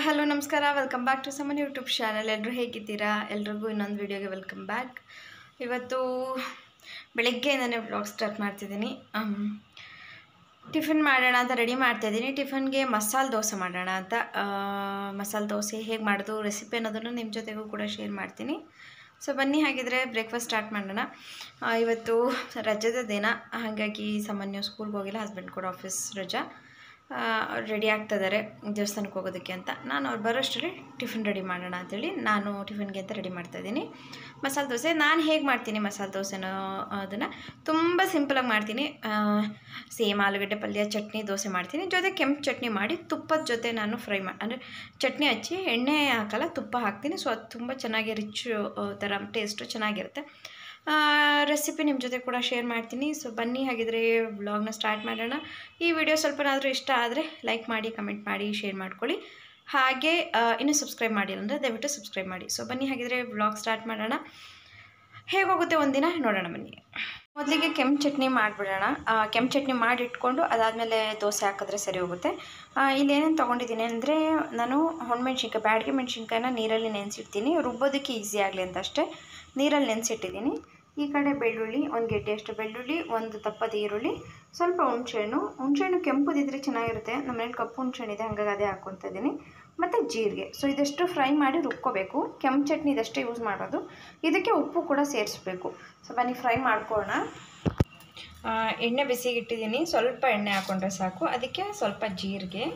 Hello ನಮಸ್ಕಾರ welcome back to Saman YouTube channel ಎಲ್ಲರೂ ಹೇಗಿದ್ದೀರಾ ಎಲ್ರಿಗೂ ಇನ್ನೊಂದು ವಿಡಿಯೋಗೆ ವೆಲ್ಕಮ್ ಬ್ಯಾಕ್ ಇವತ್ತು ಬೆಳಗ್ಗೆಯಿಂದನೇ ವ್ಲಾಗ್ ಸ್ಟಾರ್ಟ್ ಮಾಡ್ತಿದ್ದೀನಿ ಟಿಫಿನ್ ಮಾಡೋಣ ಅಂತ ರೆಡಿ ಮಾಡ್ತಾಯಿದ್ದೀನಿ ಟಿಫನ್ಗೆ ಮಸಾಲೆ ದೋಸೆ ಮಾಡೋಣ ಅಂತ ಮಸಾಲೆ ದೋಸೆ ಹೇಗೆ ಮಾಡೋದು ರೆಸಿಪಿ ಅನ್ನೋದನ್ನು ನಿಮ್ಮ ಜೊತೆಗೂ ಕೂಡ ಶೇರ್ ಮಾಡ್ತೀನಿ ಸೊ ಬನ್ನಿ ಹಾಗಿದ್ರೆ ಬ್ರೇಕ್ಫಾಸ್ಟ್ ಸ್ಟಾರ್ಟ್ ಮಾಡೋಣ ಆ, ಇವತ್ತು ರಜದ ದಿನ ಹಾಗಾಗಿ ಸಾಮಾನ್ಯ ಸ್ಕೂಲ್ಗೆ ಹೋಗಿಲ್ಲ ಹಸ್ಬೆಂಡ್ ಕೂಡ ಆಫೀಸ್ ರಜಾ ರೆಡಿ ಆಗ್ತಿದ್ದಾರೆ ದೇವಸ್ಥಾನಕ್ಕೆ ಹೋಗೋದಕ್ಕೆ ಅಂತ ನಾನು ಅವ್ರು ಬರೋಷ್ಟರಲ್ಲಿ ಟಿಫಿನ್ ರೆಡಿ ಮಾಡೋಣ ಅಂತೇಳಿ ನಾನು ಟಿಫಿನ್ಗೆ ಅಂತ ರೆಡಿ ಮಾಡ್ತಾಯಿದ್ದೀನಿ ಮಸಾಲೆ ದೋಸೆ ನಾನು ಹೇಗೆ ಮಾಡ್ತೀನಿ ಮಸಾಲೆ ದೋಸೆನೋ ಅದನ್ನು ತುಂಬ ಸಿಂಪಲಾಗಿ ಮಾಡ್ತೀನಿ ಸೇಮ್ ಆಲೂಗಡ್ಡೆ ಪಲ್ಯ ಚಟ್ನಿ ದೋಸೆ ಮಾಡ್ತೀನಿ ಜೊತೆ ಕೆಂಪು ಚಟ್ನಿ ಮಾಡಿ ತುಪ್ಪದ ಜೊತೆ ನಾನು ಫ್ರೈ ಮಾಡಿ ಅಂದರೆ ಚಟ್ನಿ ಹಚ್ಚಿ ಎಣ್ಣೆ ಹಾಕಲ್ಲ ತುಪ್ಪ ಹಾಕ್ತೀನಿ ಸೊ ಅದು ತುಂಬ ಚೆನ್ನಾಗಿ ರಿಚ್ ಥರ ಟೇಸ್ಟು ಚೆನ್ನಾಗಿರುತ್ತೆ ರೆಸಿಪಿ ನಿಮ್ಮ ಜೊತೆ ಕೂಡ ಶೇರ್ ಮಾಡ್ತೀನಿ ಸೊ ಬನ್ನಿ ಹಾಗಿದ್ರೆ ವ್ಲಾಗ್ನ ಸ್ಟಾರ್ಟ್ ಮಾಡೋಣ ಈ ವಿಡಿಯೋ ಸ್ವಲ್ಪನಾದರೂ ಇಷ್ಟ ಆದರೆ ಲೈಕ್ ಮಾಡಿ ಕಮೆಂಟ್ ಮಾಡಿ ಶೇರ್ ಮಾಡ್ಕೊಳ್ಳಿ ಹಾಗೆ ಆ, ಇನ್ನೂ ಸಬ್ಸ್ಕ್ರೈಬ್ ಮಾಡಿಲ್ಲ ಅಂದರೆ ದಯವಿಟ್ಟು ಸಬ್ಸ್ಕ್ರೈಬ್ ಮಾಡಿ ಸೊ ಬನ್ನಿ ಹಾಗಿದ್ರೆ ವ್ಲಾಗ್ ಸ್ಟಾರ್ಟ್ ಮಾಡೋಣ ಹೇಗೆ ಹೋಗುತ್ತೆ ಒಂದಿನ ನೋಡೋಣ ಬನ್ನಿ ಮೊದಲಿಗೆ ಕೆಂಪು ಚಟ್ನಿ ಮಾಡಿಬಿಡೋಣ ಕೆಂಪು ಚಟ್ನಿ ಮಾಡಿ ಇಟ್ಕೊಂಡು ಅದಾದಮೇಲೆ ದೋಸೆ ಹಾಕಿದ್ರೆ ಸರಿ ಹೋಗುತ್ತೆ ಆ, ಇಲ್ಲಿ ಏನೇನು ತೊಗೊಂಡಿದ್ದೀನಿ ಅಂದರೆ ನಾನು ಹೊಣಮೆಣ್ಸಿನ್ಕಾಯಿ ಬ್ಯಾಡಿಗೆ ಮೆಣಸಿನ್ಕಾಯಿನ ನೀರಲ್ಲಿ ನೆನೆಸಿಡ್ತೀನಿ ರುಬ್ಬೋದಕ್ಕೆ ಈಸಿ ಆಗಲಿ ಅಂತ ಅಷ್ಟೇ ನೀರಲ್ಲಿ ನೆನೆಸಿಟ್ಟಿದ್ದೀನಿ ಈ ಕಡೆ ಬೆಳ್ಳುಳ್ಳಿ ಒಂದು ಗೆಡ್ಡೆಯಷ್ಟು ಬೆಳ್ಳುಳ್ಳಿ ಒಂದು ದಪ್ಪದ ಈರುಳ್ಳಿ ಸ್ವಲ್ಪ ಹುಣಸೆಹಣ್ಣು ಹುಣಸೆಹಣ್ಣು ಕೆಂಪುದಿದ್ರೆ ಚೆನ್ನಾಗಿರುತ್ತೆ ನಮ್ಮ ಮನೇಲಿ ಕಪ್ಪು ಹುಣಸೆಹಣ್ಣಿದೆ ಹಾಗಾಗಿ ಅದೇ ಹಾಕ್ಕೊತಾ ಇದ್ದೀನಿ ಮತ್ತು ಜೀರಿಗೆ ಸೊ ಇದಷ್ಟು ಫ್ರೈ ಮಾಡಿ ರುಬ್ಕೋಬೇಕು ಕೆಂಪು ಚಟ್ನಿ ಇದಷ್ಟೇ ಯೂಸ್ ಮಾಡೋದು ಇದಕ್ಕೆ ಉಪ್ಪು ಕೂಡ ಸೇರಿಸ್ಬೇಕು ಸೊ ಬನ್ನಿ ಫ್ರೈ ಮಾಡ್ಕೊಳ್ಳೋಣ ಆ, ಎಣ್ಣೆ ಬಿಸಿಗೆ ಇಟ್ಟಿದ್ದೀನಿ ಸ್ವಲ್ಪ ಎಣ್ಣೆ ಹಾಕೊಂಡ್ರೆ ಸಾಕು ಅದಕ್ಕೆ ಸ್ವಲ್ಪ ಜೀರಿಗೆ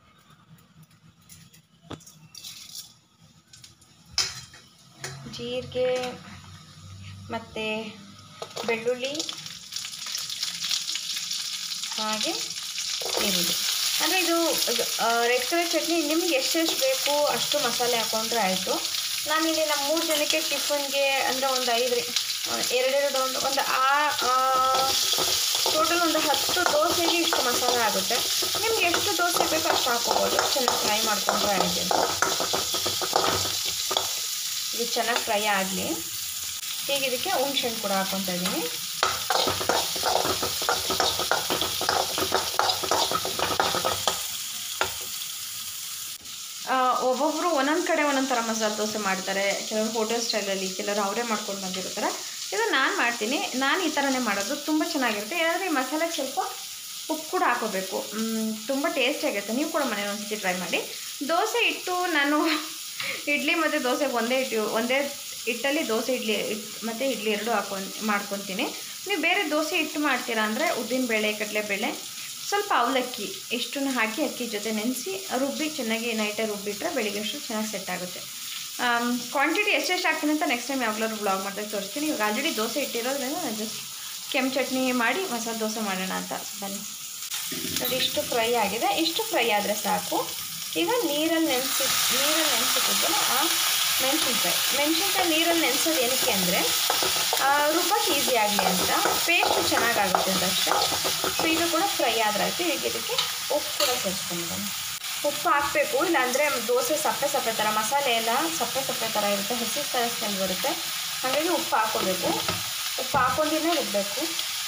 ಜೀರಿಗೆ ಮತ್ತು ಬೆಳ್ಳುಳ್ಳಿ ಹಾಗೆ ಈರುಳ್ಳಿ ಅಂದರೆ ಇದು ರೆಡ್ ಕಲರ್ ಚಟ್ನಿ ನಿಮ್ಗೆ ಎಷ್ಟೆಷ್ಟು ಬೇಕು ಅಷ್ಟು ಮಸಾಲೆ ಹಾಕೊಂಡ್ರೆ ಆಯಿತು ನಾನಿಲ್ಲಿ ನಮ್ಮ ಮೂರು ಜನಕ್ಕೆ ಟಿಫನ್ಗೆ ಅಂದರೆ ಒಂದು ಐದು ಎರಡೆರಡು ಒಂದು ಒಂದು ಆ ಟೋಟಲ್ ಒಂದು ಹತ್ತು ದೋಸೆಗೆ ಇಷ್ಟು ಮಸಾಲೆ ಆಗುತ್ತೆ ನಿಮ್ಗೆ ಎಷ್ಟು ದೋಸೆ ಬೇಕೋ ಅಷ್ಟು ಹಾಕೋಬೋದು ಚೆನ್ನಾಗಿ ಫ್ರೈ ಮಾಡ್ಕೊಂಡ್ರೆ ಆಯಿತು ಇದು ಚೆನ್ನಾಗಿ ಫ್ರೈ ಆಗಲಿ ಈಗ ಇದಕ್ಕೆ ಹುಣ್ಸೆಹಣ್ಣು ಕೂಡ ಹಾಕ್ಕೊತಾ ಇದ್ದೀನಿ ಒಬ್ಬೊಬ್ಬರು ಒಂದೊಂದು ಕಡೆ ಒಂದೊಂದು ಥರ ಮಸಾಲೆ ದೋಸೆ ಮಾಡ್ತಾರೆ ಕೆಲವರು ಹೋಟೆಲ್ ಸ್ಟೈಲಲ್ಲಿ ಕೆಲವರು ಅವರೇ ಮಾಡ್ಕೊಂಡು ಬಂದಿರ್ತಾರೆ ಇದು ನಾನು ಮಾಡ್ತೀನಿ ನಾನು ಈ ಥರನೇ ಮಾಡೋದು ತುಂಬ ಚೆನ್ನಾಗಿರುತ್ತೆ ಏನಾದರೂ ಈ ಮಸಾಲೆಗೆ ಸ್ವಲ್ಪ ಉಪ್ಪು ಕೂಡ ಹಾಕೋಬೇಕು ಮ್, ತುಂಬ ಟೇಸ್ಟ್ ಆಗಿರುತ್ತೆ ನೀವು ಕೂಡ ಮನೇಲಿ ಒಂದ್ಸತಿ ಟ್ರೈ ಮಾಡಿ ದೋಸೆ ಇಟ್ಟು ನಾನು ಇಡ್ಲಿ ಮತ್ತು ದೋಸೆ ಒಂದೇ ಇಟ್ಟು ಒಂದೇ ಹಿಟ್ಟಲ್ಲಿ ದೋಸೆ ಇಡ್ಲಿ ಇಟ್ ಮತ್ತು ಇಡ್ಲಿ ಎರಡು ಹಾಕೊಂಡು ಮಾಡ್ಕೊತೀನಿ ನೀವು ಬೇರೆ ದೋಸೆ ಹಿಟ್ಟು ಮಾಡ್ತೀರಾ ಅಂದರೆ ಉದ್ದಿನಬೇಳೆ ಕಡಲೆಬೇಳೆ ಸ್ವಲ್ಪ ಅವಲಕ್ಕಿ ಇಷ್ಟನ್ನು ಹಾಕಿ ಅಕ್ಕಿ ಜೊತೆ ನೆನೆಸಿ ರುಬ್ಬಿ ಚೆನ್ನಾಗಿ ನೈಟೇ ರುಬ್ಬಿಟ್ರೆ ಬೆಳಿಗ್ಗೆ ಅಷ್ಟು ಚೆನ್ನಾಗಿ ಸೆಟ್ ಆಗುತ್ತೆ ಕ್ವಾಂಟಿಟಿ ಎಷ್ಟೆಷ್ಟು ಹಾಕ್ತೀನಿ ಅಂತ ನೆಕ್ಸ್ಟ್ ಟೈಮ್ ಯಾವಾಗಲಾದ್ರು ಬ್ಲಾಗ್ ಮಾಡಿದಾಗ ತೋರಿಸ್ತೀನಿ ಇವಾಗ ಆಲ್ರೆಡಿ ದೋಸೆ ಇಟ್ಟಿರೋದ್ರಿಂದ ನಾನು ಜಸ್ಟ್ ಕೆಂಪು ಚಟ್ನಿ ಮಾಡಿ ಮಸಾಲೆ ದೋಸೆ ಮಾಡೋಣ ಅಂತ ಬನ್ನಿ ನೋಡಿ ಇಷ್ಟು ಫ್ರೈ ಆಗಿದೆ ಇಷ್ಟು ಫ್ರೈ ಆದರೆ ಸಾಕು ಈಗ ನೀರಲ್ಲಿ ನೆನೆಸಿ ನೀರಲ್ಲಿ ನೆನೆಸಿಟ್ಟಿದ್ದಲ್ಲ ಆ ಮೆಣಸಿನ್ಕಾಯಿ ಮೆಣಸಿನ್ಕಾಯಿ ನೀರಲ್ಲಿ ನೆನೆಸೋದು ಏನಕ್ಕೆ ಅಂದರೆ ರುಬ್ಬಕ್ಕೆ ಈಸಿ ಆಗಲಿ ಅಂತ ಪೇಸ್ಟ್ ಚೆನ್ನಾಗಾಗುತ್ತೆ ಅಂತ ಅಷ್ಟೇ ಸೊ ಇದು ಕೂಡ ಫ್ರೈ ಆದ್ರೆ ಆಯಿತು ಈಗ ಇದಕ್ಕೆ ಉಪ್ಪು ಕೂಡ ಸೇರಿಸ್ಕೊಂಡಿದ್ದಾನೆ ಉಪ್ಪು ಹಾಕಬೇಕು ಇಲ್ಲಾಂದರೆ ದೋಸೆ ಸಪ್ಪೆ ಸಪ್ಪೆ ಥರ ಮಸಾಲೆ ಎಲ್ಲ ಸಪ್ಪೆ ಸಪ್ಪೆ ಥರ ಇರುತ್ತೆ ಹಸಿ ಥರ ಸ್ಮೆಲ್ ಬರುತ್ತೆ ಹಾಗಾಗಿ ಉಪ್ಪು ಹಾಕ್ಕೋಬೇಕು ಉಪ್ಪು ಹಾಕೊಂಡಿನೇ ರುಬ್ಬಬೇಕು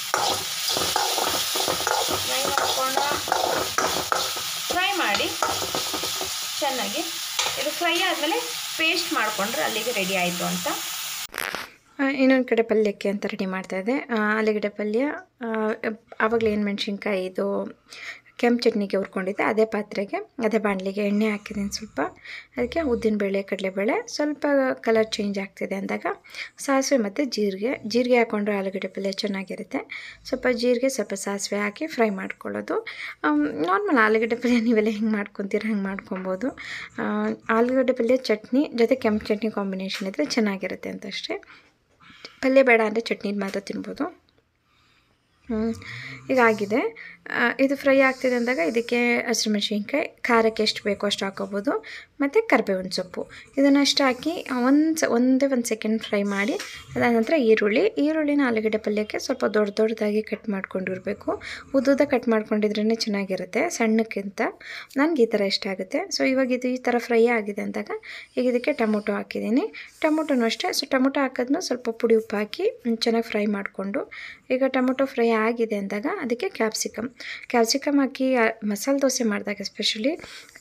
ಫ್ರೈ ಮಾಡ್ಕೊಂಡು ಫ್ರೈ ಮಾಡಿ ಚೆನ್ನಾಗಿ ಇದು ಫ್ರೈ ಆದಮೇಲೆ ಪೇಸ್ಟ್ ಮಾಡಿಕೊಂಡ್ರೆ ಅಲ್ಲಿಗೆ ರೆಡಿ ಆಯಿತು ಅಂತ ಇನ್ನೊಂದು ಕಡೆ ಪಲ್ಯಕ್ಕೆ ಅಂತ ರೆಡಿ ಮಾಡ್ತಾಯಿದ್ದೆ ಆಲೂಗಡ್ಡೆ ಪಲ್ಯ ಆವಾಗಲೇ ಏನು ಮೆಣಸಿನ್ಕಾಯಿ ಇದು ಕೆಂಪು ಚಟ್ನಿಗೆ ಹುರ್ಕೊಂಡಿದ್ದೆ ಅದೇ ಪಾತ್ರೆಗೆ ಅದೇ ಬಾಣಲಿಗೆ ಎಣ್ಣೆ ಹಾಕಿದ್ದೀನಿ ಸ್ವಲ್ಪ ಅದಕ್ಕೆ ಉದ್ದಿನಬೇಳೆ ಕಡಲೆಬೇಳೆ ಸ್ವಲ್ಪ ಕಲರ್ ಚೇಂಜ್ ಆಗ್ತಿದೆ ಅಂದಾಗ ಸಾಸಿವೆ ಮತ್ತು ಜೀರಿಗೆ ಜೀರಿಗೆ ಹಾಕ್ಕೊಂಡ್ರೆ ಆಲೂಗಡ್ಡೆ ಪಲ್ಯ ಚೆನ್ನಾಗಿರುತ್ತೆ ಸ್ವಲ್ಪ ಜೀರಿಗೆ ಸ್ವಲ್ಪ ಸಾಸಿವೆ ಹಾಕಿ ಫ್ರೈ ಮಾಡ್ಕೊಳ್ಳೋದು ನಾರ್ಮಲ್ ಆಲೂಗಡ್ಡೆ ಪಲ್ಯ ನೀವೆಲ್ಲ ಹೆಂಗೆ ಮಾಡ್ಕೊತೀರ ಹಂಗೆ ಮಾಡ್ಕೊಬೋದು ಆ, ಆಲೂಗಡ್ಡೆ ಪಲ್ಯ ಚಟ್ನಿ ಜೊತೆ ಕೆಂಪು ಚಟ್ನಿ ಕಾಂಬಿನೇಷನ್ ಇದ್ದರೆ ಚೆನ್ನಾಗಿರುತ್ತೆ ಅಂತ ಅಷ್ಟೇ ಪಲ್ಯ ಬೇಡ ಅಂದರೆ ಚಟ್ನಿ ಮಾತ್ರ ತಿನ್ಬೋದು ಹ್ಮ್. ಈಗ ಆಗಿದೆ ಆ, ಇದು ಫ್ರೈ ಆಗ್ತಿದೆ ಅಂದಾಗ ಇದಕ್ಕೆ ಹಸಿಮೆಣ್ಸಿನ್ಕಾಯಿ ಖಾರಕ್ಕೆ ಎಷ್ಟು ಬೇಕೋ ಅಷ್ಟು ಹಾಕೋಬೋದು ಮತ್ತು ಕರಿಬೇವಿನ ಸೊಪ್ಪು ಇದನ್ನು ಅಷ್ಟು ಹಾಕಿ ಒಂದು ಸ ಒಂದೇ ಒಂದು ಸೆಕೆಂಡ್ ಫ್ರೈ ಮಾಡಿ ಅದಾದ ನಂತರ ಈರುಳ್ಳಿ ಈರುಳ್ಳಿನ ಆಲೂಗಡ್ಡೆ ಪಲ್ಯಕ್ಕೆ ಸ್ವಲ್ಪ ದೊಡ್ಡ ದೊಡ್ಡದಾಗಿ ಕಟ್ ಮಾಡ್ಕೊಂಡಿರಬೇಕು ಉದ್ದುದ ಕಟ್ ಮಾಡ್ಕೊಂಡಿದ್ರೇ ಚೆನ್ನಾಗಿರುತ್ತೆ ಸಣ್ಣಕ್ಕಿಂತ ನನಗೆ ಈ ಥರ ಇಷ್ಟ ಆಗುತ್ತೆ ಸೊ ಇವಾಗ ಇದು ಈ ಥರ ಫ್ರೈ ಆಗಿದೆ ಅಂದಾಗ ಈಗ ಇದಕ್ಕೆ ಟೊಮೊಟೊ ಹಾಕಿದ್ದೀನಿ ಟೊಮೊಟೊನೂ ಅಷ್ಟೇ ಸೊ ಟೊಮೊಟೊ ಹಾಕಿದ್ಮೇಲೆ ಸ್ವಲ್ಪ ಪುಡಿ ಉಪ್ಪು ಹಾಕಿ ಚೆನ್ನಾಗಿ ಫ್ರೈ ಮಾಡಿಕೊಂಡು ಈಗ ಟೊಮೊಟೊ ಫ್ರೈ ಆಗಿದೆ ಅಂದಾಗ ಅದಕ್ಕೆ ಕ್ಯಾಪ್ಸಿಕಮ್ ಕ್ಯಾಪ್ಸಿಕಮ್ ಹಾಕಿ ಆ, ಮಸಾಲೆ ದೋಸೆ ಮಾಡಿದಾಗ ಎಸ್ಪೆಷಲಿ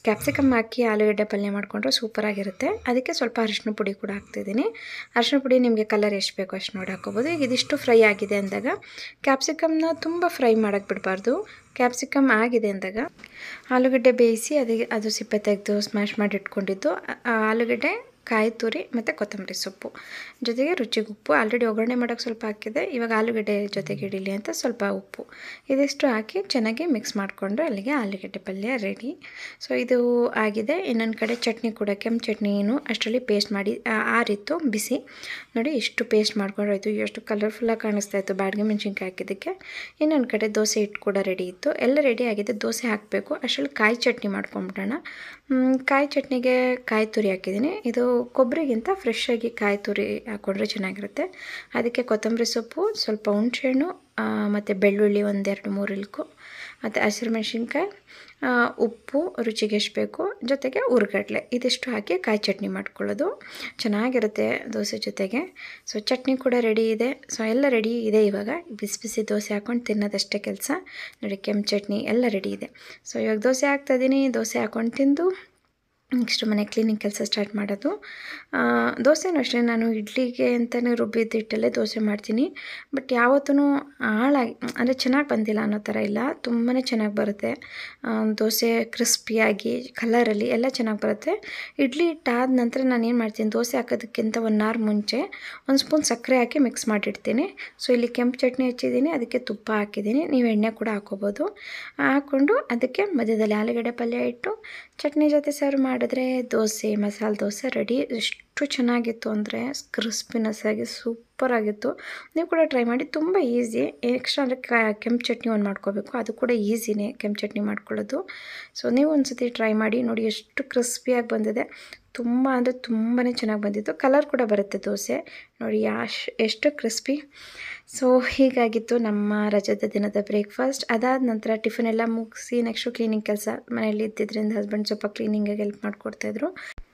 ಕ್ಯಾಪ್ಸಿಕಮ್ ಹಾಕಿ ಆಲೂಗಡ್ಡೆ ಪಲ್ಯ ಮಾಡಿಕೊಂಡ್ರೆ ಸೂಪರಾಗಿರುತ್ತೆ ಅದಕ್ಕೆ ಸ್ವಲ್ಪ ಅರಿಶಿನ ಪುಡಿ ಕೂಡ ಹಾಕ್ತಿದ್ದೀನಿ ಅರಿಶಿನ ಪುಡಿ ನಿಮಗೆ ಕಲರ್ ಎಷ್ಟು ಬೇಕೋ ಅಷ್ಟು ನೋಡಿ ಹಾಕೋಬೋದು ಈಗ ಇದಿಷ್ಟು ಫ್ರೈ ಆಗಿದೆ ಅಂದಾಗ ಕ್ಯಾಪ್ಸಿಕಮ್ನ ತುಂಬ ಫ್ರೈ ಮಾಡೋಕ್ಕೆ ಬಿಡಬಾರ್ದು ಕ್ಯಾಪ್ಸಿಕಮ್ ಆಗಿದೆ ಅಂದಾಗ ಆಲೂಗಡ್ಡೆ ಬೇಯಿಸಿ ಅದಕ್ಕೆ ಅದು ಸಿಪ್ಪೆ ತೆಗೆದು ಸ್ಮ್ಯಾಶ್ ಮಾಡಿ ಇಟ್ಕೊಂಡಿದ್ದು ಆ ಆಲೂಗಡ್ಡೆ ಕಾಯಿ ತುರಿ ಮತ್ತು ಕೊತ್ತಂಬರಿ ಸೊಪ್ಪು ಜೊತೆಗೆ ರುಚಿಗೆ ಉಪ್ಪು ಆಲ್ರೆಡಿ ಒಗ್ಗರಣೆ ಮಾಡೋಕ್ಕೆ ಸ್ವಲ್ಪ ಹಾಕಿದೆ ಇವಾಗ ಆಲೂಗಡ್ಡೆ ಜೊತೆಗೆ ಇಡೀಲಿ ಅಂತ ಸ್ವಲ್ಪ ಉಪ್ಪು ಇದಿಷ್ಟು ಹಾಕಿ ಚೆನ್ನಾಗಿ ಮಿಕ್ಸ್ ಮಾಡಿಕೊಂಡ್ರೆ ಅಲ್ಲಿಗೆ ಆಲೂಗಡ್ಡೆ ಪಲ್ಯ ರೆಡಿ ಸೊ ಇದು ಆಗಿದೆ ಇನ್ನೊಂದು ಕಡೆ ಚಟ್ನಿ ಕೂಡ ಕೆಂಪು ಚಟ್ನಿನು ಅಷ್ಟರಲ್ಲಿ ಪೇಸ್ಟ್ ಮಾಡಿ ಆ- ಆರಿತ್ತು ಬಿಸಿ ನೋಡಿ ಇಷ್ಟು ಪೇಸ್ಟ್ ಮಾಡ್ಕೊಂಡ್ರೆ ಆಯಿತು ಎಷ್ಟು ಕಲರ್ಫುಲ್ಲಾಗಿ ಕಾಣಿಸ್ತಾ ಇತ್ತು ಬ್ಯಾಡ್ಗೆ ಮೆಣಸಿನ್ಕಾಯಿ ಹಾಕಿದ್ದಕ್ಕೆ ಇನ್ನೊಂದು ಕಡೆ ದೋಸೆ ಹಿಟ್ಟು ಕೂಡ ರೆಡಿ ಇತ್ತು ಎಲ್ಲ ರೆಡಿ ಆಗಿದೆ ದೋಸೆ ಹಾಕಬೇಕು ಅಷ್ಟರಲ್ಲಿ ಕಾಯಿ ಚಟ್ನಿ ಮಾಡ್ಕೊಂಬಿಡೋಣ ಮ್, ಕಾಯಿ ಚಟ್ನಿಗೆ ಕಾಯಿ ತುರಿ ಹಾಕಿದ್ದೀನಿ ಇದು ಕೊಬ್ಬರಿಗಿಂತ ಫ್ರೆಶ್ ಆಗಿ ಕಾಯಿ ತುರಿ ಹಾಕ್ಕೊಂಡ್ರೆ ಚೆನ್ನಾಗಿರುತ್ತೆ ಅದಕ್ಕೆ ಕೊತ್ತಂಬರಿ ಸೊಪ್ಪು ಸ್ವಲ್ಪ ಹುಣಸೆಹಣ್ಣು ಮತ್ತು ಬೆಳ್ಳುಳ್ಳಿ ಒಂದೆರಡು ಮೂರು ಇಲ್ಕು ಮತ್ತು ಹಸಿರು ಮೆಣಸಿನ್ಕಾಯಿ ಆ, ಉಪ್ಪು ರುಚಿಗೆ ಎಷ್ಟು ಬೇಕು ಜೊತೆಗೆ ಹುರ್ಗಡ್ಲೆ ಇದಿಷ್ಟು ಹಾಕಿ ಕಾಯಿ ಚಟ್ನಿ ಮಾಡ್ಕೊಳ್ಳೋದು ಚೆನ್ನಾಗಿರುತ್ತೆ ದೋಸೆ ಜೊತೆಗೆ ಸೊ ಚಟ್ನಿ ಕೂಡ ರೆಡಿ ಇದೆ ಸೊ ಎಲ್ಲ ರೆಡಿ ಇದೆ ಇವಾಗ ಬಿಸಿ ಬಿಸಿ ದೋಸೆ ಹಾಕ್ಕೊಂಡು ತಿನ್ನೋದಷ್ಟೇ ಕೆಲಸ ನೋಡಿ ಕೆಂಪು ಚಟ್ನಿ ಎಲ್ಲ ರೆಡಿ ಇದೆ ಸೊ ಇವಾಗ ದೋಸೆ ಹಾಕ್ತಾಯಿದ್ದೀನಿ ದೋಸೆ ಹಾಕ್ಕೊಂಡು ತಿಂದು ನೆಕ್ಸ್ಟ್ ಮನೆ ಕ್ಲೀನಿಂಗ್ ಕೆಲಸ ಸ್ಟಾರ್ಟ್ ಮಾಡೋದು ಆ, ದೋಸೆನೂ ಅಷ್ಟೇ ನಾನು ಇಡ್ಲಿಗೆ ಅಂತಲೇ ರುಬ್ಬಿದ ಹಿಟ್ಟಲ್ಲೇ ದೋಸೆ ಮಾಡ್ತೀನಿ ಬಟ್ ಯಾವತ್ತೂ ಹಾಳಾಗಿ ಅಂದರೆ ಚೆನ್ನಾಗಿ ಬಂದಿಲ್ಲ ಅನ್ನೋ ಥರ ಇಲ್ಲ ತುಂಬಾ ಚೆನ್ನಾಗಿ ಬರುತ್ತೆ ಆ, ದೋಸೆ ಕ್ರಿಸ್ಪಿಯಾಗಿ ಕಲರಲ್ಲಿ ಎಲ್ಲ ಚೆನ್ನಾಗಿ ಬರುತ್ತೆ ಇಡ್ಲಿ ಹಿಟ್ಟಾದ ನಂತರ ನಾನು ಏನು ಮಾಡ್ತೀನಿ ದೋಸೆ ಹಾಕೋದಕ್ಕಿಂತ ಒನ್ ಅವರ್ ಮುಂಚೆ ಒಂದು ಸ್ಪೂನ್ ಸಕ್ಕರೆ ಹಾಕಿ ಮಿಕ್ಸ್ ಮಾಡಿಡ್ತೀನಿ ಸೊ ಇಲ್ಲಿ ಕೆಂಪು ಚಟ್ನಿ ಹಚ್ಚಿದ್ದೀನಿ ಅದಕ್ಕೆ ತುಪ್ಪ ಹಾಕಿದ್ದೀನಿ ನೀವು ಎಣ್ಣೆ ಕೂಡ ಹಾಕೋಬೋದು ಹಾಕ್ಕೊಂಡು ಅದಕ್ಕೆ ಮಧ್ಯದಲ್ಲಿ ಆಲೂಗಡ್ಡೆ ಪಲ್ಯ ಇಟ್ಟು ಚಟ್ನಿ ಜೊತೆ ಸರ್ವ್ ಮಾಡಿದ್ರೆ ದೋಸೆ ಮಸಾಲೆ ದೋಸೆ ರೆಡಿ ಎಷ್ಟು ಚೆನ್ನಾಗಿತ್ತು ಅಂದರೆ ಕ್ರಿಸ್ಪಿನೆಸ್ ಆಗಿ ಸೂಪರ್ ಆಗಿತ್ತು ನೀವು ಕೂಡ ಟ್ರೈ ಮಾಡಿ ತುಂಬ ಈಸಿ ಎಕ್ಸ್ಟ್ರಾ ಅಂದರೆ ಕೆಂಪು ಚಟ್ನಿ ಒಂದು ಮಾಡ್ಕೋಬೇಕು ಅದು ಕೂಡ ಈಸಿನೇ ಕೆಂಪು ಚಟ್ನಿ ಮಾಡ್ಕೊಳ್ಳೋದು ಸೊ ನೀವು ಒಂದು ಸತಿ ಟ್ರೈ ಮಾಡಿ ನೋಡಿ ಎಷ್ಟು ಕ್ರಿಸ್ಪಿಯಾಗಿ ಬಂದಿದೆ ತುಂಬ ಅಂದರೆ ತುಂಬಾ ಚೆನ್ನಾಗಿ ಬಂದಿತ್ತು ಕಲರ್ ಕೂಡ ಬರುತ್ತೆ ದೋಸೆ ನೋಡಿ ಯಾಶ್ ಎಷ್ಟು ಕ್ರಿಸ್ಪಿ ಸೊ ಹೀಗಾಗಿತ್ತು ನಮ್ಮ ರಜದ ದಿನದ ಬ್ರೇಕ್ಫಾಸ್ಟ್ ಅದಾದ ನಂತರ ಟಿಫನ್ ಎಲ್ಲ ಮುಗಿಸಿ ನೆಕ್ಸ್ಟು ಕ್ಲೀನಿಂಗ್ ಕೆಲಸ ಮನೇಲಿ ಇದ್ದಿದ್ದರಿಂದ ಹಸ್ಬೆಂಡ್ ಸ್ವಲ್ಪ ಕ್ಲೀನಿಂಗಿಗೆ ಹೆಲ್ಪ್ ಮಾಡಿಕೊಡ್ತಾಯಿದ್ರು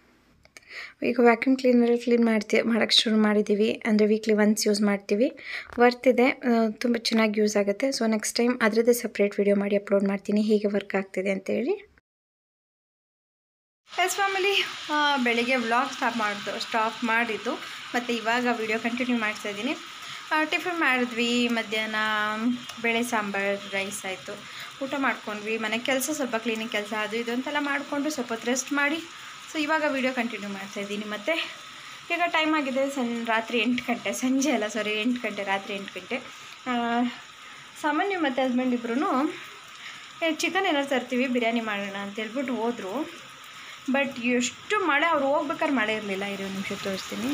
ಈಗ ವ್ಯಾಕ್ಯೂಮ್ ಕ್ಲೀನರಲ್ಲಿ ಕ್ಲೀನ್ ಮಾಡ್ತೀವಿ ಮಾಡೋಕ್ಕೆ ಶುರು ಮಾಡಿದ್ದೀವಿ ಅಂದರೆ ವೀಕ್ಲಿ ಒನ್ಸ್ ಯೂಸ್ ಮಾಡ್ತೀವಿ ವರ್ತ್ ಇದೆ ತುಂಬ ಚೆನ್ನಾಗಿ ಯೂಸ್ ಆಗುತ್ತೆ ಸೊ ನೆಕ್ಸ್ಟ್ ಟೈಮ್ ಅದರದ್ದೇ ಸಪ್ರೇಟ್ ವಿಡಿಯೋ ಮಾಡಿ ಅಪ್ಲೋಡ್ ಮಾಡ್ತೀನಿ ಹೀಗೆ ವರ್ಕ್ ಆಗ್ತಿದೆ ಅಂತೇಳಿ ಎಸ್ ಫ್ಯಾಮಿಲಿ ಬೆಳಿಗ್ಗೆ ವ್ಲಾಗ್ ಸ್ಟಾಪ್ ಮಾಡಿದ್ದು ಸ್ಟಾಪ್ ಮಾಡಿದ್ದು ಮತ್ತು ಇವಾಗ ವಿಡಿಯೋ ಕಂಟಿನ್ಯೂ ಮಾಡ್ತಾ ಇದ್ದೀನಿ ಟಿಫಿನ್ ಮಾಡಿದ್ವಿ ಮಧ್ಯಾಹ್ನ ಬೇಳೆ ಸಾಂಬಾರು ರೈಸ್ ಆಯಿತು ಊಟ ಮಾಡ್ಕೊಂಡ್ವಿ ಮನೆ ಕೆಲಸ ಸ್ವಲ್ಪ ಕ್ಲೀನಿಂಗ್ ಕೆಲಸ ಅದು ಇದು ಅಂತೆಲ್ಲ ಮಾಡಿಕೊಂಡು ಸ್ವಲ್ಪ ಹೊತ್ತು ರೆಸ್ಟ್ ಮಾಡಿ ಸೊ ಇವಾಗ ವಿಡಿಯೋ ಕಂಟಿನ್ಯೂ ಮಾಡ್ತಾ ಇದ್ದೀನಿ ಮತ್ತು ಈಗ ಟೈಮ್ ಆಗಿದೆ ಸನ್ ರಾತ್ರಿ ಎಂಟು ಗಂಟೆ ಸಂಜೆ ಅಲ್ಲ ಸಾರಿ ಎಂಟು ಗಂಟೆ ರಾತ್ರಿ ಎಂಟು ಗಂಟೆ ಆ, ಸಾಮಾನ್ಯ ಮತ್ತು ಹಸ್ಬೆಂಡ್ ಇಬ್ಬರೂ ಚಿಕನ್ ಏನಾದ್ರು ತರ್ತೀವಿ ಬಿರಿಯಾನಿ ಮಾಡೋಣ ಅಂತ ಹೇಳ್ಬಿಟ್ಟು ಹೋದರು ಬಟ್ ಎಷ್ಟು ಮಳೆ ಅವ್ರು ಹೋಗ್ಬೇಕಾದ್ರೆ ಮಳೆ ಇರಲಿಲ್ಲ ಇರೋ ನಿಮಿಷ ತೋರಿಸ್ತೀನಿ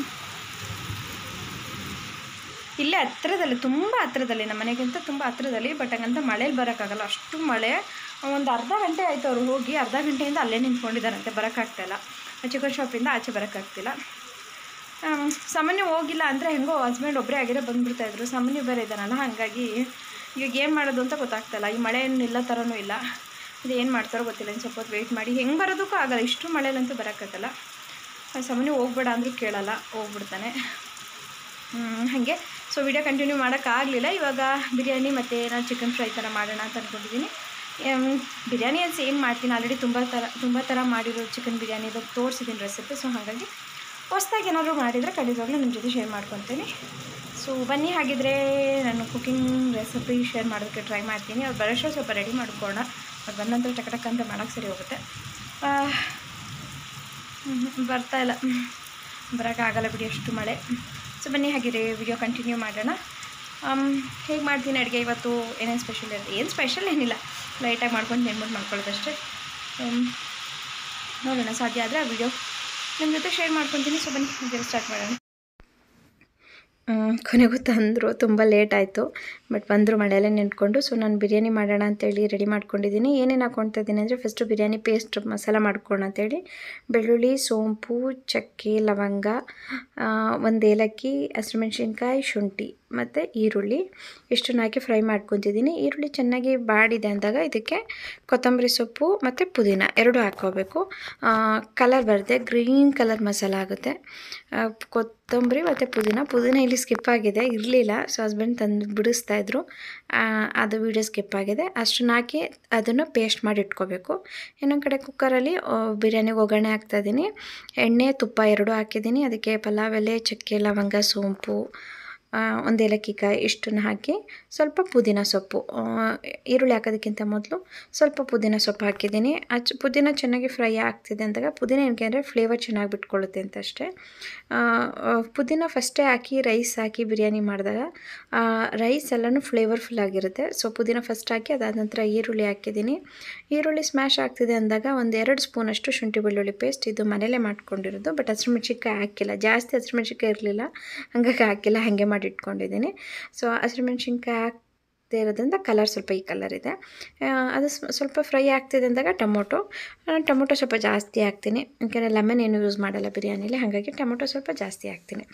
ಇಲ್ಲೇ ಹತ್ರದಲ್ಲಿ ತುಂಬ ಹತ್ರದಲ್ಲಿ ನಮ್ಮ ಮನೆಗಿಂತ ತುಂಬ ಹತ್ರದಲ್ಲಿ ಬಟ್ ಹಂಗಂತ ಮಳೇಲಿ ಬರೋಕ್ಕಾಗಲ್ಲ ಅಷ್ಟು ಮಳೆ ಒಂದು ಅರ್ಧ ಗಂಟೆ ಆಯಿತು ಅವ್ರು ಹೋಗಿ ಅರ್ಧ ಗಂಟೆಯಿಂದ ಅಲ್ಲೇ ನಿಂತ್ಕೊಂಡಿದ್ದಾರಂತೆ ಬರೋಕ್ಕಾಗ್ತಾಯಿಲ್ಲ ಚಿಕನ್ ಶಾಪಿಂದ ಆಚೆ ಬರೋಕ್ಕಾಗ್ತಿಲ್ಲ ಆಮ್, ಸಾಮಾನ್ಯ ಹೋಗಿಲ್ಲ ಅಂದರೆ ಹೆಂಗೋ ಹಸ್ಬೆಂಡ್ ಒಬ್ಬರೇ ಆಗಿರೋ ಬಂದುಬಿಡ್ತಾಯಿದ್ರು ಸಾಮಾನ್ಯ ಬೇರೆ ಇದ್ದಾನಲ್ಲ ಹಾಗಾಗಿ ಈಗ ಏನು ಮಾಡೋದು ಅಂತ ಗೊತ್ತಾಗ್ತಾಯಿಲ್ಲ ಈ ಮಳೆ ಏನು ನಿಲ್ಲೋ ಥರನೂ ಇಲ್ಲ ಇದು ಏನು ಮಾಡ್ತಾರೋ ಗೊತ್ತಿಲ್ಲ ಇನ್ನು ಸ್ವಲ್ಪ ಹೊತ್ತು ವೆಯ್ಟ್ ಮಾಡಿ ಹೆಂಗೆ ಬರೋದಕ್ಕೂ ಆಗಲ್ಲ ಇಷ್ಟು ಮಳೆಲಂತೂ ಬರೋಕ್ಕಾಗಲ್ಲ ಸಾಮಾನ್ಯ ಹೋಗ್ಬೇಡ ಅಂದರೂ ಕೇಳಲ್ಲ ಹೋಗ್ಬಿಡ್ತಾನೆ ಹ್ಮ್, ಹಾಗೆ ಸೊ ವಿಡಿಯೋ ಕಂಟಿನ್ಯೂ ಮಾಡೋಕ್ಕಾಗಲಿಲ್ಲ ಇವಾಗ ಬಿರಿಯಾನಿ ಮತ್ತು ನಾನು ಚಿಕನ್ ಫ್ರೈ ಥರ ಮಾಡೋಣ ಅಂತ ಅಂದ್ಕೊಂಡಿದ್ದೀನಿ ಎಮ್, ಬಿರಿಯಾನಿ ಅದು ಸೇಮ್ ಮಾಡ್ತೀನಿ ಆಲ್ರೆಡಿ ತುಂಬ ಥರ ತುಂಬ ಥರ ಮಾಡಿರೋ ಚಿಕನ್ ಬಿರಿಯಾನಿದು ತೋರಿಸಿದ್ದೀನಿ ರೆಸಿಪಿ ಸೊ ಹಾಗಾಗಿ ಹೊಸ್ದಾಗಿ ಏನಾದರೂ ಮಾಡಿದರೆ ಖಂಡಿತವಾಗ್ಲೂ ನಿಮ್ಮ ಜೊತೆ ಶೇರ್ ಮಾಡ್ಕೊತೀನಿ ಸೊ ಬನ್ನಿ ಹಾಗಿದ್ರೆ ನಾನು ಕುಕಿಂಗ್ ರೆಸಿಪಿ ಶೇರ್ ಮಾಡೋದಕ್ಕೆ ಟ್ರೈ ಮಾಡ್ತೀನಿ ಅವ್ರು ಬರೋಷ್ಟು ಸ್ವಲ್ಪ ರೆಡಿ ಮಾಡ್ಕೊಳ್ಳೋಣ ಅವ್ರು ಬಂದ ನಂತರ ಟಕ ಟಕ ಅಂತ ಮಾಡೋಕ್ಕೆ ಸರಿ ಹೋಗುತ್ತೆ ಆ, ಹ್ಮ್, ಬರ್ತಾ ಇಲ್ಲ ಬರೋಕ್ಕಾಗಲ್ಲ ಬಿಡಿ ಅಷ್ಟು ಮಳೆ ಸೊ ಬನ್ನಿ ಹಾಗಿದ್ರೆ ವಿಡಿಯೋ ಕಂಟಿನ್ಯೂ ಮಾಡೋಣ ಹೇಗೆ ಮಾಡ್ತೀನಿ ಅಡುಗೆ ಇವತ್ತು ಏನೇನು ಸ್ಪೆಷಲ್ ಇರುತ್ತೆ ಏನು ಸ್ಪೆಷಲ್ ಏನಿಲ್ಲ ಲೈಟಾಗಿ ಮಾಡ್ಕೊಂಡು ನೆನ್ಬಿಟ್ಟು ಮಾಡ್ಕೊಳ್ಳೋದಷ್ಟೇ ಹ್ಮ್, ನೋಡೋಣ ಸಾಧ್ಯ ಆದರೆ ಆ ವಿಡಿಯೋ ನಿಮ್ಮ ಜೊತೆ ಶೇರ್ ಮಾಡ್ಕೊತೀನಿ ಸೊ ಬನ್ನಿ ಹಾಗೆ ಸ್ಟಾರ್ಟ್ ಮಾಡೋಣ ಕೊನೆಗೂ ತಂದರು ತುಂಬ ಲೇಟ್ ಆಯಿತು ಬಟ್ ಬಂದರು ಮಳೆಯಲ್ಲೇ ನಿಂತ್ಕೊಂಡು ಸೊ ನಾನು ಬಿರಿಯಾನಿ ಮಾಡೋಣ ಅಂತೇಳಿ ರೆಡಿ ಮಾಡ್ಕೊಂಡಿದ್ದೀನಿ ಏನೇನು ಹಾಕ್ಕೊಳ್ತಾ ಇದ್ದೀನಿ ಅಂದರೆ ಫಸ್ಟು ಬಿರಿಯಾನಿ ಪೇಸ್ಟ್ ಮಸಾಲ ಮಾಡ್ಕೊಳ್ಳೋಣ ಅಂತೇಳಿ ಬೆಳ್ಳುಳ್ಳಿ ಸೋಂಪು ಚಕ್ಕೆ ಲವಂಗ ಒಂದು ಏಲಕ್ಕಿ ಹಸಿರುಮೆಣ್ಸಿನ್ಕಾಯಿ ಶುಂಠಿ ಮತ್ತು ಈರುಳ್ಳಿ ಇಷ್ಟನ್ನು ಹಾಕಿ ಫ್ರೈ ಮಾಡ್ಕೊತಿದ್ದೀನಿ ಈರುಳ್ಳಿ ಚೆನ್ನಾಗಿ ಬಾಡಿದೆ ಅಂದಾಗ ಇದಕ್ಕೆ ಕೊತ್ತಂಬರಿ ಸೊಪ್ಪು ಮತ್ತು ಪುದೀನ ಎರಡು ಹಾಕ್ಕೋಬೇಕು ಕಲರ್ ಬರುತ್ತೆ ಗ್ರೀನ್ ಕಲರ್ ಮಸಾಲ ಆಗುತ್ತೆ ಆ, ಕೊತ್ತಂಬರಿ ಮತ್ತು ಪುದೀನ ಪುದೀನ ಇಲ್ಲಿ ಸ್ಕಿಪ್ ಆಗಿದೆ ಇರಲಿಲ್ಲ ಸೊ ಹಸ್ಬೆಂಡ್ ತಂದು ಬಿಡಿಸ್ತಾಯಿದ್ರು ಅದು ವೀಡಿಯೋ ಸ್ಕಿಪ್ ಆಗಿದೆ ಅಷ್ಟನ್ನ ಹಾಕಿ ಅದನ್ನು ಪೇಸ್ಟ್ ಮಾಡಿ ಇಟ್ಕೋಬೇಕು ಇನ್ನೊಂದು ಕಡೆ ಕುಕ್ಕರಲ್ಲಿ ಆ, ಬಿರಿಯಾನಿಗೆ ಒಗ್ಗರಣೆ ಹಾಕ್ತಾಯಿದ್ದೀನಿ ಎಣ್ಣೆ ತುಪ್ಪ ಎರಡು ಹಾಕಿದ್ದೀನಿ ಅದಕ್ಕೆ ಪಲಾವ್ ಎಲೆ ಚಕ್ಕೆ ಲವಂಗ ಸೋಂಪು ಆ, ಒಂದು ಏಲಕ್ಕಿಕಾಯಿ ಇಷ್ಟನ್ನು ಹಾಕಿ ಸ್ವಲ್ಪ ಪುದೀನ ಸೊಪ್ಪು ಆ, ಈರುಳ್ಳಿ ಹಾಕೋದಕ್ಕಿಂತ ಮೊದಲು ಸ್ವಲ್ಪ ಪುದೀನ ಸೊಪ್ಪು ಹಾಕಿದ್ದೀನಿ ಅಚ್ ಪುದೀನ ಚೆನ್ನಾಗಿ ಫ್ರೈ ಆಗ್ತಿದೆ ಅಂದಾಗ ಪುದೀನ ಏನಕ್ಕೆ ಅಂದರೆ ಫ್ಲೇವರ್ ಚೆನ್ನಾಗಿ ಬಿಟ್ಕೊಳ್ಳುತ್ತೆ ಅಂತ ಅಷ್ಟೇ ಆ, ಆ, ಪುದೀನ ಫಸ್ಟೇ ಹಾಕಿ ರೈಸ್ ಹಾಕಿ ಬಿರಿಯಾನಿ ಮಾಡಿದಾಗ ರೈಸ್ ಎಲ್ಲನೂ ಫ್ಲೇವರ್ಫುಲ್ ಆಗಿರುತ್ತೆ ಸೊ ಪುದೀನ ಫಸ್ಟ್ ಹಾಕಿ ಅದಾದ ನಂತರ ಈರುಳ್ಳಿ ಹಾಕಿದ್ದೀನಿ ಈರುಳ್ಳಿ ಸ್ಮ್ಯಾಶ್ ಆಗ್ತಿದೆ ಅಂದಾಗ ಒಂದು ಎರಡು ಸ್ಪೂನಷ್ಟು ಶುಂಠಿ ಬೆಳ್ಳುಳ್ಳಿ ಪೇಸ್ಟ್ ಇದು ಮನೇಲೇ ಮಾಡ್ಕೊಂಡಿರೋದು ಬಟ್ ಹಸಿಮೆಣ್ಸಿನ್ಕಾಯಿ ಹಾಕಿಲ್ಲ ಜಾಸ್ತಿ ಹಸಿಮೆಣ್ಸಿನ್ಕಾಯಿ ಇರಲಿಲ್ಲ ಹಂಗಾಗಿ ಹಾಕಿಲ್ಲ ಹಾಗೆ ಮಾಡಿ ಇಟ್ಕೊಂಡಿದ್ದೀನಿ ಸೊ ಹಸಿಮೆಣ್ಸಿನ್ಕಾಯಿ ಹಾಕ್ದೇ ಇರೋದ್ರಿಂದ ಕಲರ್ ಸ್ವಲ್ಪ ಈ ಕಲರ್ ಇದೆ ಆ, ಅದು ಸ್ವ- ಸ್ವಲ್ಪ ಫ್ರೈ ಆಗ್ತಿದೆ ಅಂದಾಗ ಟೊಮೊಟೊ ನಾನು ಟೊಮೊಟೊ ಸ್ವಲ್ಪ ಜಾಸ್ತಿ ಹಾಕ್ತೀನಿ ಯಾಕೆಂದರೆ ಲೆಮನ್ ಏನು ಯೂಸ್ ಮಾಡಲ್ಲ ಬಿರಿಯಾನಿಲಿ ಹಾಗಾಗಿ ಟೊಮೊಟೊ ಸ್ವಲ್ಪ ಜಾಸ್ತಿ ಹಾಕ್ತೀನಿ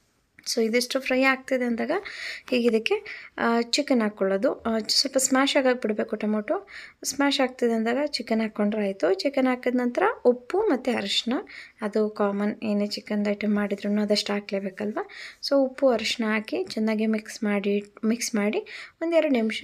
ಸೊ ಇದಿಷ್ಟು ಫ್ರೈ ಆಗ್ತಿದೆ ಅಂದಾಗ ಈಗ ಇದಕ್ಕೆ ಚಿಕನ್ ಹಾಕ್ಕೊಳ್ಳೋದು ಆ, ಸ್ವಲ್ಪ ಸ್ಮ್ಯಾಶ್ ಆಗಾಕ್ ಬಿಡಬೇಕು ಟೊಮೊಟೊ ಸ್ಮ್ಯಾಶ್ ಆಗ್ತಿದೆ ಅಂದಾಗ ಚಿಕನ್ ಹಾಕ್ಕೊಂಡ್ರೆ ಆಯಿತು ಚಿಕನ್ ಹಾಕಿದ ನಂತರ ಉಪ್ಪು ಮತ್ತು ಅರಿಶಿನ ಅದು ಕಾಮನ್ ಏನೇ ಚಿಕನ್ ಐಟಮ್ ಮಾಡಿದ್ರು ಅದಷ್ಟು ಹಾಕ್ಲೇಬೇಕಲ್ವ ಸೊ ಉಪ್ಪು ಅರಿಶಿನ ಹಾಕಿ ಚೆನ್ನಾಗಿ ಮಿಕ್ಸ್ ಮಾಡಿ ಮಿಕ್ಸ್ ಮಾಡಿ ಒಂದೆರಡು ನಿಮಿಷ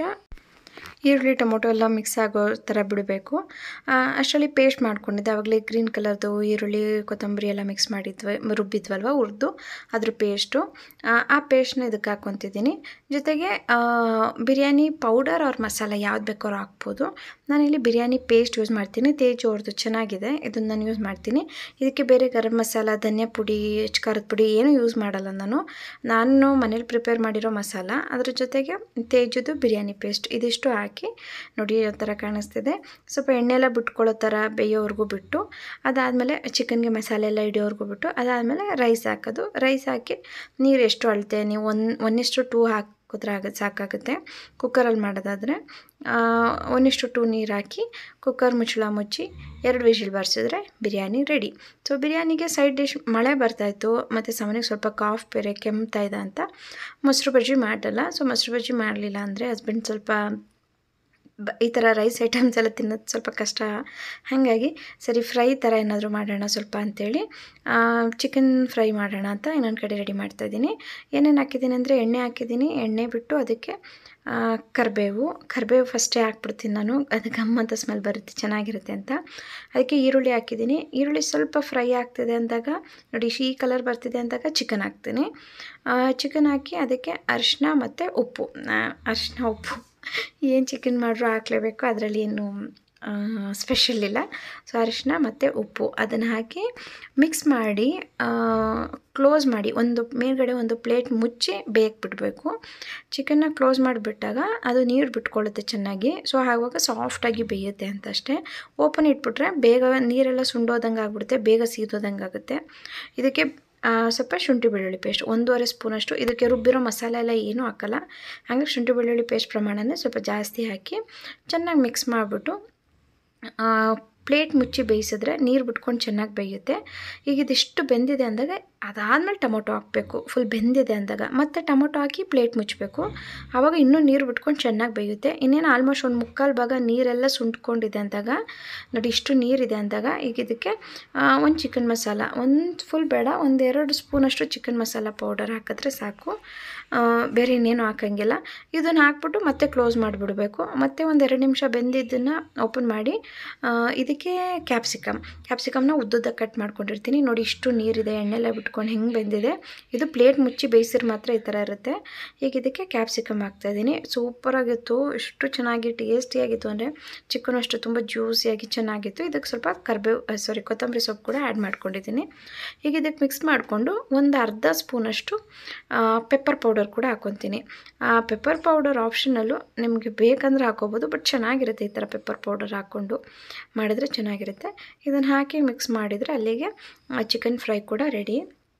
ಈರುಳ್ಳಿ ಟೊಮೊಟೊ ಎಲ್ಲ ಮಿಕ್ಸ್ ಆಗೋ ಥರ ಬಿಡಬೇಕು ಅಷ್ಟರಲ್ಲಿ ಪೇಸ್ಟ್ ಮಾಡ್ಕೊಂಡಿದ್ದೆ ಆವಾಗಲೇ ಗ್ರೀನ್ ಕಲರ್ದು ಈರುಳ್ಳಿ ಕೊತ್ತಂಬರಿ ಎಲ್ಲ ಮಿಕ್ಸ್ ಮಾಡಿದ್ವಿ ರುಬ್ಬಿದ್ವಲ್ವ ಹುರಿದು ಅದ್ರ ಪೇಸ್ಟು ಆ ಪೇಸ್ಟ್ನ ಇದಕ್ಕೆ ಹಾಕ್ಕೊತಿದ್ದೀನಿ ಜೊತೆಗೆ ಆ, ಬಿರಿಯಾನಿ ಪೌಡರ್ ಅವ್ರ ಮಸಾಲ ಯಾವ್ದು ಬೇಕಾದ್ರೂ ಹಾಕ್ಬೋದು ನಾನಿಲ್ಲಿ ಬಿರಿಯಾನಿ ಪೇಸ್ಟ್ ಯೂಸ್ ಮಾಡ್ತೀನಿ ತೇಜು ಅವ್ರದ್ದು ಚೆನ್ನಾಗಿದೆ ಇದನ್ನು ನಾನು ಯೂಸ್ ಮಾಡ್ತೀನಿ ಇದಕ್ಕೆ ಬೇರೆ ಗರಂ ಮಸಾಲ ಧನಿಯಾ ಪುಡಿ ಖಾರದ ಪುಡಿ ಏನೂ ಯೂಸ್ ಮಾಡಲ್ಲ ನಾನು ನಾನು ಮನೇಲಿ ಪ್ರಿಪೇರ್ ಮಾಡಿರೋ ಮಸಾಲ ಅದ್ರ ಜೊತೆಗೆ ತೇಜದ್ದು ಬಿರಿಯಾನಿ ಪೇಸ್ಟ್ ಇದಿಷ್ಟು ಹಾಕಿ ನೋಡಿ ಯಾವ ಥರ ಕಾಣಿಸ್ತಿದೆ ಸ್ವಲ್ಪ ಎಣ್ಣೆ ಎಲ್ಲ ಬಿಟ್ಕೊಳ್ಳೋ ಥರ ಬೇಯೋವರೆಗೂ ಬಿಟ್ಟು ಅದಾದಮೇಲೆ ಚಿಕನ್ಗೆ ಮಸಾಲೆ ಎಲ್ಲ ಹಿಡಿಯೋವರೆಗೂ ಬಿಟ್ಟು ಅದಾದಮೇಲೆ ರೈಸ್ ಹಾಕೋದು ರೈಸ್ ಹಾಕಿ ನೀರು ಎಷ್ಟು ಅಳತೆ ನೀವು ಒನ್ ಒನ್ನಿಷ್ಟು ಟೂ ಹಾಕಿದ್ರೆ ಆಗುತ್ತೆ ಸಾಕಾಗುತ್ತೆ ಕುಕ್ಕರಲ್ಲಿ ಮಾಡೋದಾದರೆ ಒಂದಿಷ್ಟು ಟೂ ನೀರು ಹಾಕಿ ಕುಕ್ಕರ್ ಮುಚ್ಚಳ ಮುಚ್ಚಿ ಎರಡು ವಿಷಿಲ್ ಬಾರಿಸಿದ್ರೆ ಬಿರಿಯಾನಿ ರೆಡಿ ಸೊ ಬಿರಿಯಾನಿಗೆ ಸೈಡ್ ಡಿಶ್ ಮಳೆ ಬರ್ತಾಯಿತ್ತು ಮತ್ತು ಸಮನಿಗೆ ಸ್ವಲ್ಪ ಕಾಫ್ ಬೇರೆ ಕೆಮ್ತಾ ಇದೆ ಅಂತ ಮೊಸರು ಬಜ್ಜಿ ಮಾಡಲ್ಲ ಸೊ ಮೊಸರು ಬಜ್ಜಿ ಮಾಡಲಿಲ್ಲ ಅಂದರೆ ಹಸ್ಬೆಂಡ್ ಸ್ವಲ್ಪ ಬ ಈ ಥರ ರೈಸ್ ಐಟಮ್ಸ್ ಎಲ್ಲ ತಿನ್ನೋದು ಸ್ವಲ್ಪ ಕಷ್ಟ ಹಾಗಾಗಿ ಸರಿ ಫ್ರೈ ಥರ ಏನಾದರೂ ಮಾಡೋಣ ಸ್ವಲ್ಪ ಅಂಥೇಳಿ ಚಿಕನ್ ಫ್ರೈ ಮಾಡೋಣ ಅಂತ ಇನ್ನೊಂದು ಕಡೆ ರೆಡಿ ಮಾಡ್ತಾಯಿದ್ದೀನಿ ಏನೇನು ಹಾಕಿದ್ದೀನಿ ಅಂದರೆ ಎಣ್ಣೆ ಹಾಕಿದ್ದೀನಿ ಎಣ್ಣೆ ಬಿಟ್ಟು ಅದಕ್ಕೆ ಆ, ಕರಿಬೇವು ಕರಿಬೇವು ಫಸ್ಟೇ ಹಾಕ್ಬಿಡ್ತೀನಿ ನಾನು ಅದು ಗಮ್ ಅಂತ ಸ್ಮೆಲ್ ಬರುತ್ತೆ ಚೆನ್ನಾಗಿರುತ್ತೆ ಅಂತ ಅದಕ್ಕೆ ಈರುಳ್ಳಿ ಹಾಕಿದ್ದೀನಿ ಈರುಳ್ಳಿ ಸ್ವಲ್ಪ ಫ್ರೈ ಆಗ್ತಿದೆ ಅಂದಾಗ ನೋಡಿ ಈ ಕಲರ್ ಬರ್ತಿದೆ ಅಂದಾಗ ಚಿಕನ್ ಹಾಕ್ತೀನಿ ಚಿಕನ್ ಹಾಕಿ ಅದಕ್ಕೆ ಅರಿಶಿನ ಮತ್ತು ಉಪ್ಪು ಅರಿಶಿನ ಉಪ್ಪು ಏನು ಚಿಕನ್ ಮಾಡ್ರೂ ಹಾಕ್ಲೇಬೇಕು ಅದರಲ್ಲಿ ಏನು ಸ್ಪೆಷಲ್ ಇಲ್ಲ ಸೊ ಅರಿಶಿನ ಮತ್ತು ಉಪ್ಪು ಅದನ್ನು ಹಾಕಿ ಮಿಕ್ಸ್ ಮಾಡಿ ಕ್ಲೋಸ್ ಮಾಡಿ ಒಂದು ಮೇಲ್ಗಡೆ ಒಂದು ಪ್ಲೇಟ್ ಮುಚ್ಚಿ ಬೇಯಕ್ಕೆ ಬಿಡಬೇಕು ಚಿಕನ್ನ ಕ್ಲೋಸ್ ಮಾಡಿಬಿಟ್ಟಾಗ ಅದು ನೀರು ಬಿಟ್ಕೊಳ್ಳುತ್ತೆ ಚೆನ್ನಾಗಿ ಸೊ ಆವಾಗ ಸಾಫ್ಟಾಗಿ ಬೇಯುತ್ತೆ ಅಂತ ಅಷ್ಟೇ ಓಪನ್ ಇಟ್ಬಿಟ್ರೆ ಬೇಗ ನೀರೆಲ್ಲ ಸುಂಡೋದಂಗೆ ಆಗ್ಬಿಡುತ್ತೆ ಬೇಗ ಸೀದೋದಂಗೆ ಆಗುತ್ತೆ ಇದಕ್ಕೆ ಆ, ಸ್ವಲ್ಪ ಶುಂಠಿ ಬೆಳ್ಳುಳ್ಳಿ ಪೇಸ್ಟ್ ಒಂದೂವರೆ ಸ್ಪೂನಷ್ಟು ಇದಕ್ಕೆ ರುಬ್ಬಿರೋ ಮಸಾಲೆ ಎಲ್ಲ ಏನೂ ಹಾಕಲ್ಲ ಹಾಗೆ ಶುಂಠಿ ಬೆಳ್ಳುಳ್ಳಿ ಪೇಸ್ಟ್ ಪ್ರಮಾಣನೇ ಸ್ವಲ್ಪ ಜಾಸ್ತಿ ಹಾಕಿ ಚೆನ್ನಾಗಿ ಮಿಕ್ಸ್ ಮಾಡಿಬಿಟ್ಟು ಪ್ಲೇಟ್ ಮುಚ್ಚಿ ಬೇಯಿಸಿದ್ರೆ ನೀರು ಬಿಟ್ಕೊಂಡು ಚೆನ್ನಾಗಿ ಬೇಯುತ್ತೆ ಈಗ ಇದಿಷ್ಟು ಬೆಂದಿದೆ ಅಂದಾಗ ಅದಾದಮೇಲೆ ಟೊಮೊಟೊ ಹಾಕಬೇಕು ಫುಲ್ ಬೆಂದಿದೆ ಅಂದಾಗ ಮತ್ತೆ ಟೊಮೊಟೊ ಹಾಕಿ ಪ್ಲೇಟ್ ಮುಚ್ಚಬೇಕು ಆವಾಗ ಇನ್ನೂ ನೀರು ಬಿಟ್ಕೊಂಡು ಚೆನ್ನಾಗಿ ಬೇಯುತ್ತೆ ಇನ್ನೇನು ಆಲ್ಮೋಸ್ಟ್ ಒಂದು ಮುಕ್ಕಾಲು ಭಾಗ ನೀರೆಲ್ಲ ಸುಂಟ್ಕೊಂಡಿದೆ ಅಂದಾಗ ನೋಡಿ ಇಷ್ಟು ನೀರಿದೆ ಅಂದಾಗ ಈಗ ಇದಕ್ಕೆ ಒಂದು ಚಿಕನ್ ಮಸಾಲ ಒಂದು ಫುಲ್ ಬೇಡ ಒಂದೆರಡು ಸ್ಪೂನಷ್ಟು ಚಿಕನ್ ಮಸಾಲ ಪೌಡರ್ ಹಾಕಿದ್ರೆ ಸಾಕು ಆ, ಬೇರೆ ಇನ್ನೇನು ಹಾಕಂಗಿಲ್ಲ ಇದನ್ನು ಹಾಕ್ಬಿಟ್ಟು ಮತ್ತೆ ಕ್ಲೋಸ್ ಮಾಡಿಬಿಡಬೇಕು ಮತ್ತೆ ಒಂದೆರಡು ನಿಮಿಷ ಬೆಂದಿದ್ದನ್ನು ಓಪನ್ ಮಾಡಿ ಆ, ಇದಕ್ಕೆ ಕ್ಯಾಪ್ಸಿಕಮ್ ಕ್ಯಾಪ್ಸಿಕಮ್ನ ಉದ್ದುದ್ದ ಕಟ್ ಮಾಡ್ಕೊಂಡಿರ್ತೀನಿ ನೋಡಿ ಇಷ್ಟು ನೀರಿದೆ ಎಣ್ಣೆಲ್ಲ ಬಿಟ್ಕೊಂಡು ಹೆಂಗೆ ಬೆಂದಿದೆ ಇದು ಪ್ಲೇಟ್ ಮುಚ್ಚಿ ಬೇಯಿಸಿದ್ರೆ ಮಾತ್ರ ಈ ಥರ ಇರುತ್ತೆ ಈಗ ಇದಕ್ಕೆ ಕ್ಯಾಪ್ಸಿಕಮ್ ಹಾಕ್ತಾಯಿದ್ದೀನಿ ಸೂಪರಾಗಿತ್ತು ಎಷ್ಟು ಚೆನ್ನಾಗಿ ಟೇಸ್ಟಿಯಾಗಿತ್ತು ಅಂದರೆ ಚಿಕನ್ ಅಷ್ಟು ತುಂಬ ಜ್ಯೂಸಿಯಾಗಿ ಚೆನ್ನಾಗಿತ್ತು ಇದಕ್ಕೆ ಸ್ವಲ್ಪ ಕರ್ಬೇವು ಸಾರಿ ಕೊತ್ತಂಬರಿ ಸೊಪ್ಪು ಕೂಡ ಆ್ಯಡ್ ಮಾಡ್ಕೊಂಡಿದ್ದೀನಿ ಈಗ ಇದಕ್ಕೆ ಮಿಕ್ಸ್ ಮಾಡಿಕೊಂಡು ಒಂದು ಅರ್ಧ ಸ್ಪೂನಷ್ಟು ಪೆಪ್ಪರ್ ಪೌಡರ್ ಕೂಡ ಹಾಕ್ಕೊತೀನಿ ಆ ಪೆಪ್ಪರ್ ಪೌಡರ್ ಆಪ್ಷನಲ್ಲು ನಿಮಗೆ ಬೇಕಂದ್ರೆ ಹಾಕೋಬೋದು ಬಟ್ ಚೆನ್ನಾಗಿರುತ್ತೆ ಈ ಥರ ಪೆಪ್ಪರ್ ಪೌಡರ್ ಹಾಕ್ಕೊಂಡು ಮಾಡಿದರೆ ಚೆನ್ನಾಗಿರುತ್ತೆ ಇದನ್ನು ಹಾಕಿ ಮಿಕ್ಸ್ ಮಾಡಿದರೆ ಅಲ್ಲಿಗೆ ಚಿಕನ್ ಫ್ರೈ ಕೂಡ ರೆಡಿ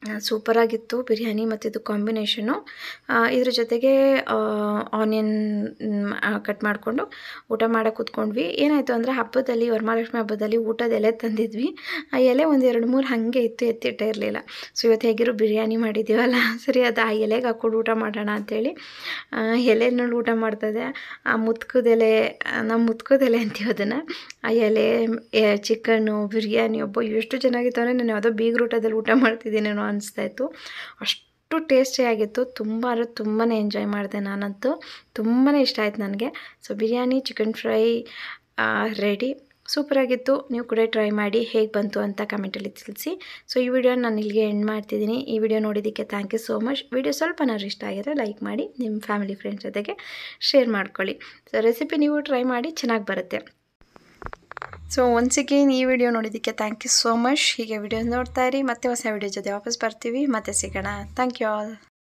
ಸೂಪರಾಗಿತ್ತು ಬಿರಿಯಾನಿ ಮತ್ತು ಇದು ಕಾಂಬಿನೇಷನು ಇದ್ರ ಜೊತೆಗೆ ಆನಿಯನ್ ಕಟ್ ಮಾಡಿಕೊಂಡು ಊಟ ಮಾಡೋಕೆ ಕೂತ್ಕೊಂಡ್ವಿ ಏನಾಯಿತು ಅಂದರೆ ಹಬ್ಬದಲ್ಲಿ ವರಮಹಾಲಕ್ಷ್ಮಿ ಹಬ್ಬದಲ್ಲಿ ಊಟದ ಎಲೆ ತಂದಿದ್ವಿ ಆ ಎಲೆ ಒಂದು ಎರಡು ಮೂರು ಹಾಗೆ ಇತ್ತು ಎತ್ತಿಟ್ಟೇ ಇರಲಿಲ್ಲ ಸೊ ಇವತ್ತು ಹೇಗಿರೋ ಬಿರಿಯಾನಿ ಮಾಡಿದ್ದೀವಲ್ಲ ಸರಿ ಅದು ಆ ಎಲೆಗೆ ಹಾಕ್ಕೊಂಡು ಊಟ ಮಾಡೋಣ ಅಂಥೇಳಿ ಎಲೆನಲ್ಲಿ ಊಟ ಮಾಡ್ತದೆ ಆ ಮುತ್ಕದ ಎಲೆ ನಾವು ಮುತ್ಕದ ಎಲೆ ಅಂತೀವಿ ಅದನ್ನು ಆ ಎಲೆ ಚಿಕನ್ನು ಬಿರಿಯಾನಿ ಒಬ್ಬ ಎಷ್ಟು ಚೆನ್ನಾಗಿತ್ತು ಅಂದರೆ ನಾನು ಯಾವುದೋ ಬೀಗ್ರ ಊಟದಲ್ಲಿ ಊಟ ಮಾಡ್ತಿದ್ದೀನೇನೋ ಅನಿಸ್ತಾ ಇತ್ತು ಅಷ್ಟು ಟೇಸ್ಟಿಯಾಗಿತ್ತು ತುಂಬ ಅಂದರೆ ತುಂಬಾ ಎಂಜಾಯ್ ಮಾಡಿದೆ ನಾನಂತೂ ತುಂಬಾ ಇಷ್ಟ ಆಯ್ತು ನನಗೆ so biryani chicken fry ready ಸೂಪರಾಗಿತ್ತು ನೀವು ಕೂಡ ಟ್ರೈ ಮಾಡಿ ಹೇಗೆ ಬಂತು ಅಂತ ಕಮೆಂಟಲ್ಲಿ ತಿಳಿಸಿ ಸೊ ಈ ವಿಡಿಯೋ ನಾನು ಇಲ್ಲಿಗೆ ಎಂಡ್ ಮಾಡ್ತಿದ್ದೀನಿ ಈ ವಿಡಿಯೋ ನೋಡಿದ್ದಕ್ಕೆ thank you so much video ಸ್ವಲ್ಪನಾದ್ರು ಇಷ್ಟ ಆಗಿದ್ರೆ ಲೈಕ್ ಮಾಡಿ ನಿಮ್ಮ ಫ್ಯಾಮಿಲಿ ಫ್ರೆಂಡ್ಸ್ ಜೊತೆಗೆ ಶೇರ್ ಮಾಡ್ಕೊಳ್ಳಿ ಸೊ ರೆಸಿಪಿ ನೀವು ಟ್ರೈ ಮಾಡಿ ಚೆನ್ನಾಗಿ ಬರುತ್ತೆ ಸೊ ಒನ್ಸ್ ಅಗೇನ್ ಈ ವಿಡಿಯೋ ನೋಡಿದ್ದಕ್ಕೆ ಥ್ಯಾಂಕ್ ಯು ಸೋ ಮಚ್ ಹೀಗೆ ವಿಡಿಯೋ ನೋಡ್ತಾ ಇರಿ ಮತ್ತೆ ಹೊಸ ವಿಡಿಯೋ ಜೊತೆ ವಾಪಸ್ ಬರ್ತೀವಿ ಮತ್ತೆ ಸಿಗೋಣ ಥ್ಯಾಂಕ್ ಯು ಆಲ್